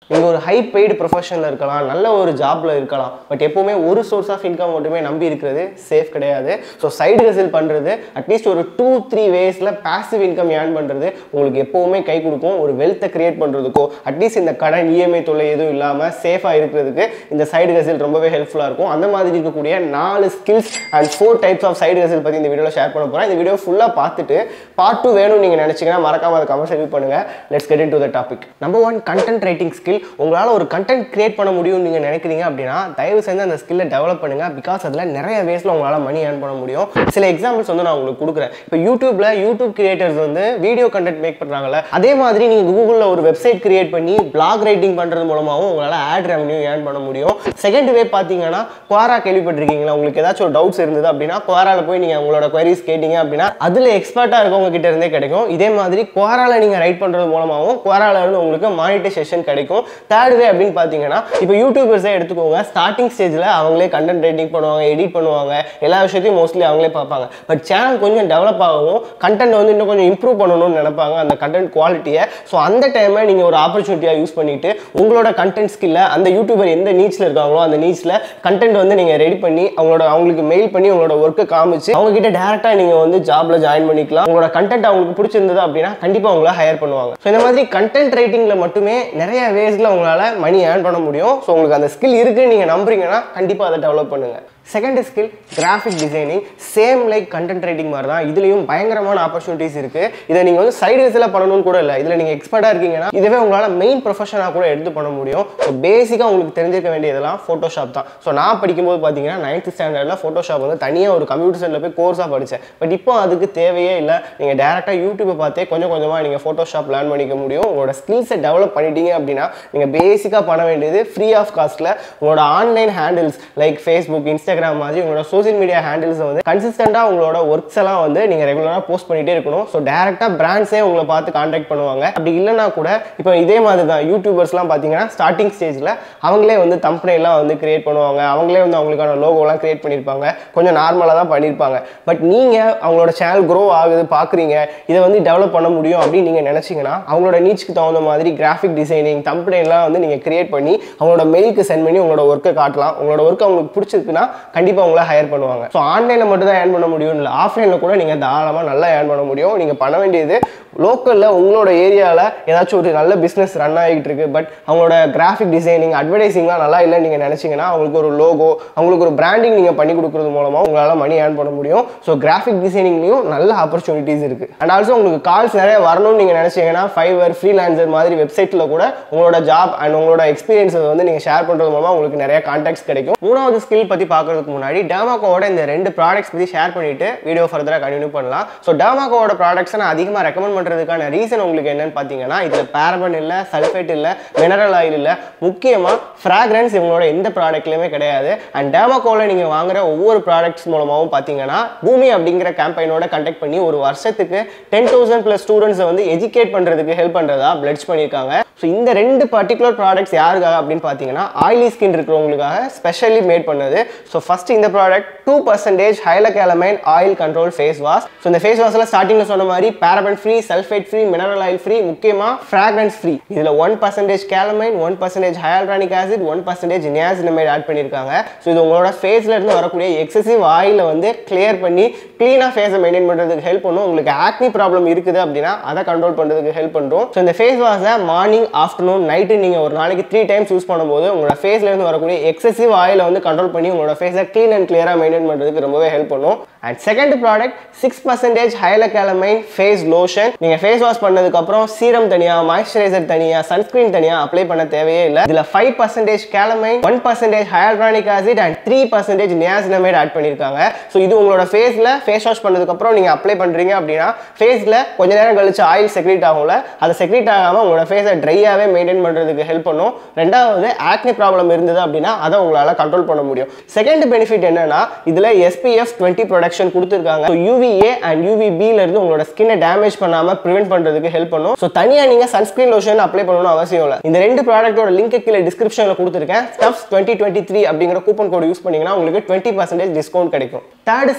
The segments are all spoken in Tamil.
நீங்கள் ஒரு ஹை பெய்டு ப்ரொஃபஷனில் இருக்கலாம் நல்ல ஒரு ஜாப்ல இருக்கலாம் பட் எப்பவுமே ஒரு சோர்ஸ் ஆஃப் இன்கம் மட்டுமே நம்பி இருக்கிறது சேஃப் கிடையாது ஸோ சைடு ஹசில் பண்ணுறது அட்லீஸ்ட் ஒரு டூ த்ரீ வேஸில் பாசிவ் இன்கம் ஏர்ன் பண்ணுறது உங்களுக்கு எப்போவுமே கை கொடுக்கும் ஒரு வெல்த்தை கிரியேட் பண்ணுறதுக்கோ அட்லீஸ்ட் இந்த கடன் இஎம்ஐ தொல்லை எதுவும் இல்லாமல் சேஃபாக இருக்கிறதுக்கு இந்த சைடு ஹசில் ரொம்பவே ஹெல்ப்ஃபுல்லாக இருக்கும் அந்த மாதிரி இருக்கக்கூடிய நாலு skills and four types of side hustle பற்றி இந்த வீடியோவில் ஷேர் பண்ண போகிறேன் இந்த வீடியோ ஃபுல்லாக பார்த்துட்டு பார்ட் டூ வேணும்னு நீங்கள் நினச்சிங்கன்னா மறக்காம அதை கமெண்ட் ரிவ்யூ பண்ணுங்கள் let's get in to the topic number one content writing skill உங்களால் ஒரு கண்டென்ட் கிரியேட் பண்ண முடியும்னு நீங்கள் நினைக்கிறீங்க அப்படின்னா தயவு செஞ்சு அந்த ஸ்கில்லை டெவலப் பண்ணுங்கள் பிகாஸ் அதில் நிறைய வேஸில் உங்களால் மணி ஏர்ன் பண்ண முடியும் சில எக்ஸாம்பிள்ஸ் வந்து நான் உங்களுக்கு கொடுக்குறேன் இப்போ யூடியூப்ல யூடியூப் கிரியேட்டர்ஸ் வந்து வீடியோ கண்டென்ட் மேக் பண்ணுறாங்கல்ல அதே மாதிரி நீங்கள் கூகுளில் ஒரு வெப்சைட் கிரியேட் பண்ணி பிளாக் ரைட்டிங் பண்ணுறது மூலமாகவும் உங்களால் ஆட் ரெவன்யூ ஏர்ன் பண்ண முடியும் செகண்ட் வே பார்த்தீங்கன்னா குவாரா கேள்விப்பட்டிருக்கீங்களா உங்களுக்கு ஏதாச்சும் ஒரு டவுட்ஸ் இருந்தது அப்படின்னா குவாரால போய் நீங்கள் உங்களோட queries கேட்டீங்க அப்படின்னா அதில் எக்ஸ்பர்ட்டாக இருக்கவங்க கிட்ட இருந்தே கிடைக்கும் இதே மாதிரி குவாரால நீங்கள் ரைட் பண்ணுறது மூலமாகவும் குவாரால இருந்து உங்களுக்கு மானிட்டைசேஷன் கிடைக்கும் தேர்ட் வே அப்படின்னு பார்த்தீங்கன்னா இப்போ யூடியூபர்ஸே எடுத்துக்கோங்க ஸ்டார்டிங் ஸ்டேஜில் அவங்களே கண்டென்ட் ரைட்டிங் பண்ணுவாங்க எடிட் பண்ணுவாங்க எல்லா விஷயத்தையும் மோஸ்ட்லி அவங்களே பார்ப்பாங்க பட் சேனல் கொஞ்சம் டெவலப் ஆகவும் கண்டென்ட் வந்து இன்னும் கொஞ்சம் இம்ப்ரூவ் பண்ணணும்னு நினைப்பாங்க அந்த கண்டென்ட் குவாலிட்டியை ஸோ அந்த டைமை நீங்கள் ஒரு ஆப்பர்ச்சுனிட்டியாக யூஸ் பண்ணிட்டு உங்களோட கண்டென்ட் ஸ்கில்லை அந்த யூடியூபர் எந்த நீச்சில் இருக்காங்களோ அந்த நீச்சில் கண்டென்ட் வந்து நீங்கள் ரெடி பண்ணி அவங்களோட அவங்களுக்கு மெயில் பண்ணி உங்களோட ஒர்க்கை காமிச்சு அவங்க கிட்ட டேரெக்டாக நீங்கள் வந்து ஜாப்ல ஜாயின் பண்ணிக்கலாம் உங்களோட கண்டென்ட் அவங்களுக்கு பிடிச்சிருந்தது அப்படின்னா கண்டிப்பாக உங்களை ஹையர் பண்ணுவாங்க ஸோ இந்த மாதிரி கண்டென்ட் ரைட்டிங்கில் மட்டுமே நிறைய வேஸில் உங்களால் மணி ஏர்ன் பண்ண முடியும் ஸோ உங்களுக்கு அந்த ஸ்கில் இருக்குன்னு நீங்கள் நம்புறீங்கன்னா கண்டிப்பாக அதை டெவலப் பண்ணுங்கள் second skill graphic designing same like content writing மாதிரி தான் இதுலேயும் பயங்கரமான ஆப்பர்ச்சுனிட்டிஸ் இருக்குது இதை நீங்கள் வந்து சைடு ஹசில் பண்ணணும்னு கூட இல்லை இதில் நீங்கள் எக்ஸ்பர்ட்டாக இருக்கீங்கன்னா இதுவே உங்களால் மெயின் ப்ரொஃபஷனாக கூட எடுத்து பண்ண முடியும் ஸோ பேசிக்காக உங்களுக்கு தெரிஞ்சிருக்க வேண்டியதெல்லாம் ஃபோட்டோஷாப் தான் ஸோ நான் படிக்கும்போது பார்த்தீங்கன்னா நைன்த் ஸ்டாண்டர்டில் ஃபோட்டோஷாப் வந்து தனியாக ஒரு கம்ப்யூட்டர் சென்டரில் போய் கோர்ஸாக படித்தேன் பட் இப்போ அதுக்கு தேவையே இல்லை நீங்கள் டேரெக்டாக யூடியூப்பை பார்த்தே கொஞ்சம் கொஞ்சமாக நீங்கள் ஃபோட்டோஷாப் லேர்ன் பண்ணிக்க முடியும் உங்களோட ஸ்கில்ஸை டெவலப் பண்ணிட்டீங்க அப்படின்னா நீங்கள் பேசிக்காக பண்ண வேண்டியது ஃப்ரீ ஆஃப் காஸ்ட்டில் உங்களோட online handles like Facebook Instagram மாதிரி உங்களோட சோஷியல் மீடியா ஹேண்டில்ஸை வந்து கன்சிஸ்டண்டாக உங்களோட ஒர்க்ஸ் எல்லாம் வந்து நீங்கள் ரெகுலராக போஸ்ட் பண்ணிட்டே இருக்கணும் ஸோ டேரெக்டாக பிராண்ட்ஸே உங்களை பார்த்து காண்டாக்ட் பண்ணுவாங்க அப்படி இல்லைனா கூட இப்போ இதே மாதிரி தான் யூடியூபர்ஸ்லாம் பார்த்தீங்கன்னா ஸ்டார்டிங் ஸ்டேஜில் அவங்களே வந்து தம்பனைலாம் வந்து கிரியேட் பண்ணுவாங்க அவங்களே வந்து அவங்களுக்கான லோகோலாம் கிரியேட் பண்ணியிருப்பாங்க கொஞ்சம் நார்மலாக தான் பண்ணியிருப்பாங்க பட் நீங்கள் அவங்களோட சேனல் க்ரோ ஆகுது பார்க்குறீங்க இதை வந்து டெவலப் பண்ண முடியும் அப்படின்னு நீங்கள் நினச்சிங்கன்னா அவங்களோட நீச்சுக்கு தகுந்த மாதிரி கிராஃபிக் டிசைனிங் தம்பனைலாம் வந்து நீங்கள் கிரியேட் பண்ணி அவங்களோட மெயிலுக்கு சென்ட் பண்ணி உங்களோட ஒர்க்கை காட்டலாம் உங்களோட ஒர்க் அவங்களுக்கு பிடிச்சிருக்குன்னா கண்டிப்பாக உங்களை ஹையர் பண்ணுவாங்க ஸோ ஆன்லைனில் மட்டும் தான் ஏர்ன் பண்ண முடியும் இல்லை ஆஃப்லைனில் கூட நீங்கள் தாராளமாக நல்லா ஏர்ன் பண்ண முடியும் நீங்கள் பண்ண வேண்டியது லோக்கலில் உங்களோட ஏரியாவில் ஏதாச்சும் ஒரு நல்ல பிஸ்னஸ் ரன் ஆகிட்டு இருக்கு பட் அவங்களோட கிராஃபிக் டிசைனிங் அட்வர்டைசிங்லாம் நல்லா இல்லைன்னு நீங்கள் நினச்சிங்கன்னா அவங்களுக்கு ஒரு லோகோ அவங்களுக்கு ஒரு பிராண்டிங் நீங்கள் பண்ணி கொடுக்குறது மூலமாக உங்களால் மணி ஏர்ன் பண்ண முடியும் ஸோ கிராஃபிக் டிசைனிங்லையும் நல்ல ஆப்பர்ச்சுனிட்டிஸ் இருக்குது அண்ட் ஆல்சோ உங்களுக்கு கால்ஸ் நிறைய வரணும்னு நீங்கள் நினச்சிங்கன்னா ஃபைவர் ஃப்ரீலான்சர் மாதிரி வெப்சைட்டில் கூட உங்களோட ஜாப் அண்ட் உங்களோட எக்ஸ்பீரியன்ஸை வந்து நீங்கள் ஷேர் பண்ணுறது மூலமாக உங்களுக்கு நிறைய கான்டாக்ட்ஸ் கிடைக்கும் மூணாவது ஸ்கில் பற்றி பார்க்கறதுக்கு முன்னாடி டேமாக்கோட இந்த ரெண்டு ப்ராடக்ட்ஸ் பற்றி ஷேர் பண்ணிட்டு வீடியோ ஃபர்தராக கண்டினியூ பண்ணலாம் ஸோ டேமாக்கோட ப்ராடக்ட்ஸை நான் அதிகமாக ரெக்கமெண்ட் பண்ணுறதுக்கான ரீசன் உங்களுக்கு என்னன்னு பார்த்தீங்கன்னா இதில் பேரபன் இல்லை சல்ஃபேட் இல்லை மினரல் ஆயில் இல்லை முக்கியமாக ஃப்ராக்ரன்ஸ் இவங்களோட எந்த ப்ராடக்ட்லையுமே கிடையாது அண்ட் டேமாக்கோவில் நீங்கள் வாங்குற ஒவ்வொரு ப்ராடக்ட்ஸ் மூலமாகவும் பார்த்தீங்கன்னா பூமி அப்படிங்கிற கேம்பெயினோட கண்டக்ட் பண்ணி ஒரு வருஷத்துக்கு டென் தௌசண்ட் ப்ளஸ் ஸ்டூடெண்ட்ஸை வந்து எஜுகேட் பண்ணுறதுக்கு ஹெல்ப் பண்ணுறதா பிளட்ஸ் பண்ணியிருக்காங்க ஸோ இந்த ரெண்டு பர்டிகுலர் ப்ராடக்ட்ஸ் யாருக்காக அப்படின்னு பார்த்தீங்கன்னா ஆயிலி ஸ்கின் இருக்கிறவங்களுக்காக ஸ்பெஷலி மேட் பண்ணது ஸோ ஃபர்ஸ்ட் இந்த ப்ராடக்ட் டூ பர்சன்டேஜ் ஹைலகேலமைன் oil control face wash so இந்த ஃபேஸ் வாஷில் ஸ்டார்டிங்கில் சொன்ன மாதிரி paraben free sulphate free mineral oil free முக்கியமாக ஃப்ராக்ரன்ஸ் ஃப்ரீ இதில் one percentage calamine one percentage hyaluronic acid one percentage niacinamide add பண்ணியிருக்காங்க ஸோ இது உங்களோட ஃபேஸ்ல இருந்து வரக்கூடிய எக்ஸசிவ் ஆயிலை வந்து கிளியர் பண்ணி க்ளீனாக ஃபேஸை மெயின்டைன் பண்ணுறதுக்கு ஹெல்ப் பண்ணும் உங்களுக்கு ஆக்னி ப்ராப்ளம் இருக்குது அப்படின்னா அதை கண்ட்ரோல் பண்ணுறதுக்கு ஹெல்ப் பண்ணுறோம் ஸோ இந்த ஃபேஸ் வாஷை மார்னிங் ஆஃப்டர்நூன் நைட்டு நீங்கள் ஒரு நாளைக்கு த்ரீ டைம்ஸ் யூஸ் பண்ணும்போது உங்களோட ஃபேஸ்ல இருந்து வரக்கூடிய எக்ஸசிவ் ஆயிலை வந்து கண்ட்ரோல் பண்ணி உங்களோட ஃபேஸை க்ளீன் அண்ட் கிளியராக மெயின்டைன் பண்ணுறதுக்கு ரொம்பவே ஹெல்ப் பண்ணும் and second product six percentage ஹைலகேலமைன் ஃபேஸ் லோஷன் நீங்கள் ஃபேஸ் வாஷ் பண்ணதுக்கப்புறம் சீரம் தனியாக மாய்ஸ்சரைசர் தனியாக சன்ஸ்கிரீன் தனியாக அப்ளை பண்ண தேவையே இல்லை இதில் five percentage calamine one percentage hyaluronic acid and three percentage niacinamide add பண்ணியிருக்காங்க ஸோ இது உங்களோட ஃபேஸில் ஃபேஸ் வாஷ் பண்ணதுக்கப்புறம் நீங்கள் அப்ளை பண்ணுறீங்க அப்படின்னா ஃபேஸில் கொஞ்ச நேரம் கழிச்சு ஆயில் செக்ரேட் ஆகும்ல அதை செக்ரேட் ஆகாமல் உங்களோட ஃபேஸை ட்ரையாகவே மெயின்டைன் பண்ணுறதுக்கு ஹெல்ப் பண்ணும் ரெண்டாவது ஆக்னி ப்ராப்ளம் இருந்தது அப்படின்னா அதை உங்களால் கண்ட்ரோல் பண்ண முடியும் செகண்ட் பெனிஃபிட் என்னன்னா இதில் எஸ்பிஎஃப் டுவெண்ட்டி ப்ரொடக்ஷன் கொடுத்துருக்காங்க யூவிஏ அண்ட் யூவிபில இருந்து உங்களோட ஸ்கின்னை டேமேஜ் பண்ணாமல் ப்ரிவென்ட் பண்ணுறதுக்கு ஹெல்ப் பண்ணும் ஸோ தனியாக நீங்கள் சன்ஸ்கிரீன் லோஷன் அப்ளை பண்ணணும் அவசியம் இல்லை இந்த ரெண்டு ப்ராடக்ட்டோட லிங்க் கீழே டிஸ்கிரிப்ஷனில் கொடுத்துருக்கேன் ஸ்டப்ஸ் டுவெண்ட்டி டுவெண்ட்டி த்ரீ அப்படிங்கிற கூப்பன் கோட் யூஸ் பண்ணீங்கன்னா உங்களுக்கு டுவெண்ட்டி பர்சன்டேஜ் டிஸ்கவுண்ட் கிடைக்கும் தேர்ட் ஸ்கில்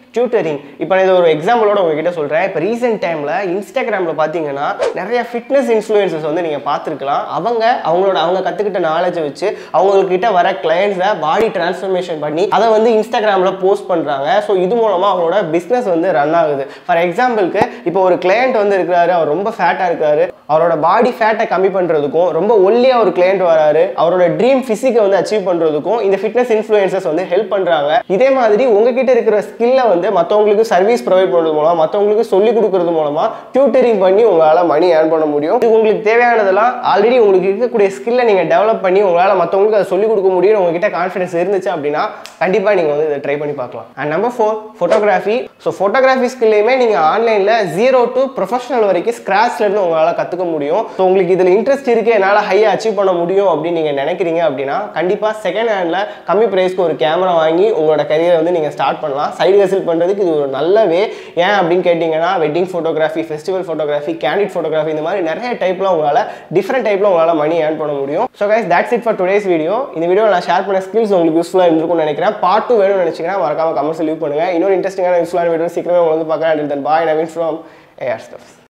டியூட்டரிங் இப்போ நான் இது ஒரு எக்ஸாம்பிளோட உங்ககிட்ட சொல்கிறேன் இப்போ ரீசெண்ட் டைமில் இன்ஸ்டாகிராமில் பார்த்தீங்கன்னா நிறைய ஃபிட்னஸ் இன்ஃப்ளூயன்சஸ் வந்து நீங்கள் பார்த்துருக்கலாம் அவங்க அவங்களோட அவங்க கற்றுக்கிட்ட நாலேஜை வச்சு அவங்கக்கிட்ட வர கிளையண்ட்ஸை பாடி டிரான்ஸ்ஃபர்மேஷன் பண்ணி அதை வந்து இன்ஸ்டாகிராமில் போஸ்ட் பண்ணுறாங்க ஸோ இது மூலமாக அவங்களோட பிஸ்னஸ் வந்து ரன் ஆகுது ஃபார் எக்ஸாம்பிளுக்கு இப்போ ஒரு கிளையண்ட் வந்து இருக்கிறாரு அவர் ரொம்ப ஃபேட்டாக இருக்காரு அவரோட பாடி ஃபேட்டை கம்மி பண்ணுறதுக்கும் ரொம்ப ஒல்லியாக ஒரு கிளையண்ட் வராரு அவரோட ட்ரீம் ஃபிசிக்கை வந்து அச்சீவ் பண்ணுறதுக்கும் இந்த ஃபிட்னஸ் இன்ஃப்ளூயன்சஸ் வந்து ஹெல்ப் பண்ணுறாங்க இதே மாதிரி உங்ககிட்ட இருக்கிற ஸ்கில்லை வந்து மற்றவங்களுக்கு சர்வீஸ் ப்ரொவைட் பண்ணுறது மூலம் மற்றவங்களுக்கு சொல்லிக் கொடுக்கறது மூலமாக டியூட்டரிங் பண்ணி உங்களால் மணி ஏர்ன் பண்ண முடியும் இது உங்களுக்கு தேவையானதெல்லாம் ஆல்ரெடி உங்களுக்கு இருக்கக்கூடிய ஸ்கில்லை நீங்கள் டெவலப் பண்ணி உங்களால் மற்றவங்களுக்கு அதை சொல்லிக் கொடுக்க முடியும் உங்ககிட்ட கான்ஃபிடன்ஸ் இருந்துச்சு அப்படின்னா கண்டிப்பாக நீங்கள் வந்து இதை ட்ரை பண்ணி பார்க்கலாம் and number four photography so photography ஸ்கில்லையுமே நீங்கள் ஆன்லைனில் ஜீரோ டு ப்ரொஃபஷனல் வரைக்கும் ஸ்க்ராச்லேருந்து உங்களால் கற்றுக்க முடியும் ஸோ உங்களுக்கு இதில் இன்ட்ரெஸ்ட் இருக்குது என்னால் ஹையாக அச்சீவ் பண்ண முடியும் அப்படின்னு நீங்கள் நினைக்கிறீங்க அப்படின்னா கண்டிப்பாக செகண்ட் ஹேண்டில் கம்மி ப்ரைஸ்க்கு ஒரு கேமரா வாங்கி உங்களோட கரியரை வந்து நீங்கள் ஸ்டார்ட் பண்ணலாம் சைடு ஹசில் பண்ணுறதுக்கு இது ஒரு நல்ல வே ஏன் அப்படின்னு கேட்டிங்கன்னா wedding photography festival photography candid photography இந்த மாதிரி நிறைய டைப்பில் உங்களால் டிஃப்ரெண்ட் டைப்பில் உங்களால் மணி ஏர்ன் பண்ண முடியும் so guys that's it for today's video இந்த வீடியோ நான் ஷேர் பண்ண ஸ்கில்ஸ் உங்களுக்கு யூஸ்ஃபுல்லாக இருந்திருக்கும்னு நினைக்கிறேன் பார்ட் டூ வேணும்னு நினச்சிங்கன்னா மறக்காம கமெண்ட்ஸ் லீவ் பண்ணுங்கள் இன்னொரு இன்ட்ரெஸ்டிங்கான யூஸ்ஃபுல்லான வீடியோ சீக்கிரமே உங்களுக்கு வந்து பார்க்குறேன் then bye Naveen from AR stubs